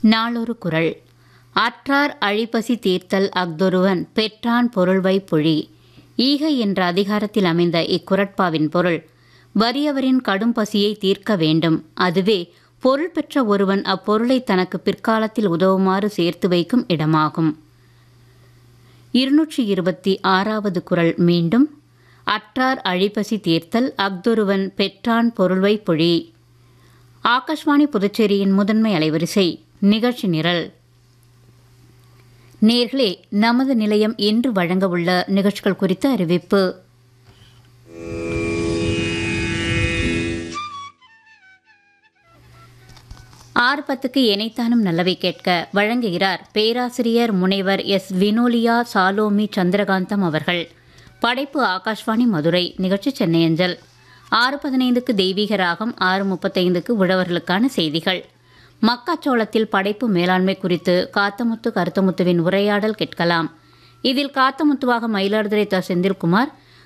நாளொரு குரல் அற்றார் அழிப்பசி தீர்த்தல் அஃதொருவன் பெற்றான் பொருள்வை பொழி ஈகை என்ற அதிகாரத்தில் அமைந்த இக்குரட்பாவின் பொருள் வறியவரின் கடும் பசியை தீர்க்க வேண்டும் அதுவே பொருள் பெற்ற ஒருவன் அப்பொருளை தனக்கு பிற்காலத்தில் உதவுமாறு சேர்த்து வைக்கும் இடமாகும் இருநூற்றி இருபத்தி ஆறாவது குரல் மீண்டும் அற்றார் அழிப்பசி தீர்த்தல் அஃதொருவன் பெற்றான் பொருள்வை பொழி ஆகாஷ்வாணி புதுச்சேரியின் முதன்மை அலைவரிசை நிகழ்ச்சி நிரல் நேர்களே நமது நிலையம் இன்று வழங்க உள்ள நிகழ்ச்சிகள் குறித்த அறிவிப்பு ஆறு பத்துக்கு இணைத்தானும் நல்லவை கேட்க வழங்குகிறார் பேராசிரியர் முனைவர் எஸ் வினோலியா சாலோமி சந்திரகாந்தம் அவர்கள் படைப்பு ஆகாஷ்வாணி மதுரை நிகழ்ச்சி சென்னை அஞ்சல் ஆறு பதினைந்துக்கு தெய்வீக ராகம் ஆறு முப்பத்தைந்துக்கு உழவர்களுக்கான செய்திகள் மக்காச்சோளத்தில் படைப்பு மேலாண்மை குறித்து காத்தமுத்து கருத்தமுத்துவின் உரையாடல் கேட்கலாம் இதில் காத்தமுத்துவாக மயிலாடுதுறை த செந்தில்குமார்